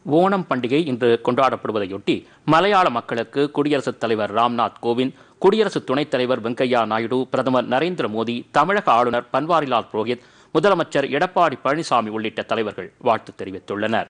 ஓணம் பண்டிகை இன்று கொண்டாடப்படுவதையொட்டி மலையாள மக்களுக்கு குடியரசுத் தலைவர் ராம்நாத் கோவிந்த் குடியரசு துணைத் தலைவர் வெங்கையா நாயுடு பிரதமர் நரேந்திர மோடி தமிழக ஆளுநர் பன்வாரிலால் புரோஹித் முதலமைச்சர் எடப்பாடி பழனிசாமி உள்ளிட்ட தலைவர்கள் வாழ்த்து தெரிவித்துள்ளனர்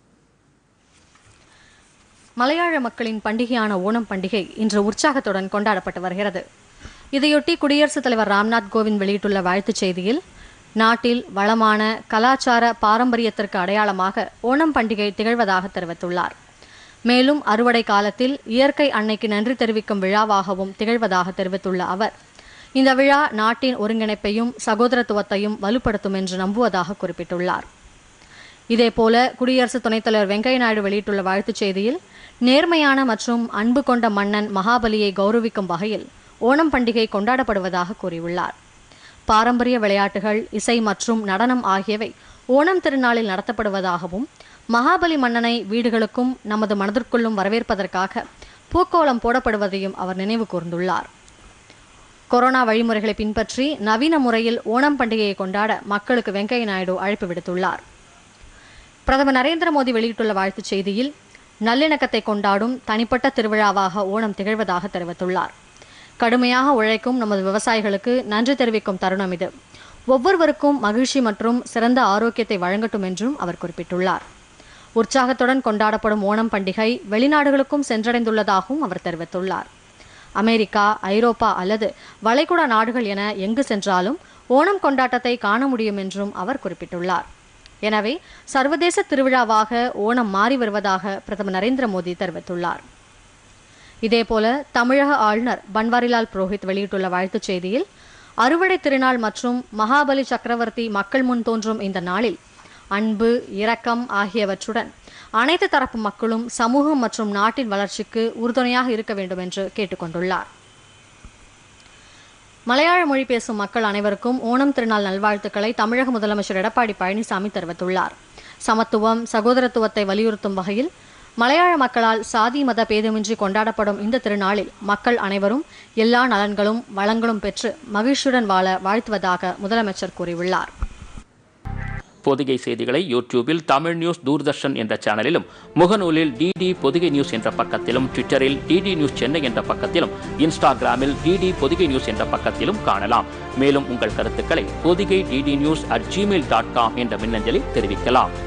மலையாள மக்களின் பண்டிகையான ஓணம் பண்டிகை இன்று உற்சாகத்துடன் கொண்டாடப்பட்டு வருகிறது இதையொட்டி குடியரசுத் தலைவர் ராம்நாத் கோவிந்த் வெளியிட்டுள்ள வாழ்த்துச் செய்தியில் நாட்டில் வளமான கலாச்சார பாரம்பரியத்திற்கு அடையாளமாக ஓணம் பண்டிகை திகழ்வதாக தெரிவித்துள்ளார் மேலும் அறுவடை காலத்தில் இயற்கை அன்னைக்கு நன்றி தெரிவிக்கும் விழாவாகவும் திகழ்வதாக தெரிவித்துள்ள அவர் இந்த விழா நாட்டின் ஒருங்கிணைப்பையும் சகோதரத்துவத்தையும் வலுப்படுத்தும் என்று நம்புவதாக குறிப்பிட்டுள்ளார் இதேபோல குடியரசு துணைத் தலைவர் வெங்கையா நாயுடு வெளியிட்டுள்ள வாழ்த்துச் செய்தியில் நேர்மையான மற்றும் அன்பு கொண்ட மன்னன் மகாபலியை கௌரவிக்கும் வகையில் ஓணம் பண்டிகை கொண்டாடப்படுவதாக கூறியுள்ளார் பாரம்பரிய விளையாட்டுகள் இசை மற்றும் நடனம் ஆகியவை ஓணம் திருநாளில் நடத்தப்படுவதாகவும் மகாபலி மன்னனை வீடுகளுக்கும் நமது மனதிற்குள்ளும் வரவேற்பதற்காக பூக்கோளம் போடப்படுவதையும் அவர் நினைவு கூர்ந்துள்ளார் கொரோனா வழிமுறைகளை பின்பற்றி நவீன முறையில் ஓணம் பண்டிகையை கொண்டாட மக்களுக்கு வெங்கையா நாயுடு அழைப்பு விடுத்துள்ளார் பிரதமர் நரேந்திர மோடி வெளியிட்டுள்ள வாழ்த்துச் செய்தியில் நல்லிணக்கத்தை கொண்டாடும் தனிப்பட்ட திருவிழாவாக ஓணம் திகழ்வதாக தெரிவித்துள்ளார் கடுமையாக உழைக்கும் நமது விவசாயிகளுக்கு நன்றி தெரிவிக்கும் தருணம் இது ஒவ்வொருவருக்கும் மகிழ்ச்சி மற்றும் சிறந்த ஆரோக்கியத்தை வழங்கட்டும் என்றும் அவர் குறிப்பிட்டுள்ளார் உற்சாகத்துடன் கொண்டாடப்படும் ஓணம் பண்டிகை வெளிநாடுகளுக்கும் சென்றடைந்துள்ளதாகவும் அவர் தெரிவித்துள்ளார் அமெரிக்கா ஐரோப்பா அல்லது வளைகுடா நாடுகள் என எங்கு சென்றாலும் ஓணம் கொண்டாட்டத்தை காண முடியும் என்றும் அவர் குறிப்பிட்டுள்ளார் எனவே சர்வதேச திருவிழாவாக ஓணம் மாறி வருவதாக பிரதமர் நரேந்திர மோடி தெரிவித்துள்ளார் இதேபோல தமிழக ஆளுநர் பன்வாரிலால் புரோஹித் வெளியிட்டுள்ள வாழ்த்துச் செய்தியில் அறுவடை திருநாள் மற்றும் மகாபலி சக்கரவர்த்தி மக்கள் முன் தோன்றும் இந்த நாளில் அன்பு இரக்கம் ஆகியவற்றுடன் அனைத்து தரப்பு மக்களும் சமூகம் மற்றும் நாட்டின் வளர்ச்சிக்கு உறுதுணையாக இருக்க வேண்டும் என்று கேட்டுக்கொண்டுள்ளார் மலையாள மொழி பேசும் மக்கள் அனைவருக்கும் ஓணம் திருநாள் நல்வாழ்த்துக்களை தமிழக முதலமைச்சர் எடப்பாடி பழனிசாமி தெரிவித்துள்ளார் சமத்துவம் சகோதரத்துவத்தை வலியுறுத்தும் வகையில் மலையாள மக்களால் சாதி மத பேதமின்றி கொண்டாடப்படும் இந்த திருநாளில் மக்கள் அனைவரும் எல்லா நலன்களும் வளங்களும் பெற்று மகிழ்ச்சியுடன் வாழ வாழ்த்துவதாக முதலமைச்சர் கூறியுள்ளார் பொதிகை செய்திகளை யூடியூபில் தமிழ் நியூஸ் தூர்தர்ஷன் என்ற சேனலிலும் முகநூலில் டிடி பொதிகை நியூஸ் என்ற பக்கத்திலும் ட்விட்டரில் டிடி நியூஸ் சென்னை என்ற பக்கத்திலும் இன்ஸ்டாகிராமில் டிடி பொதிகை நியூஸ் என்ற பக்கத்திலும் காணலாம் மேலும் உங்கள் கருத்துக்களை Podhigai DD news at Gmail dot com என்ற மின்னஞ்சலில் தெரிவிக்கலாம்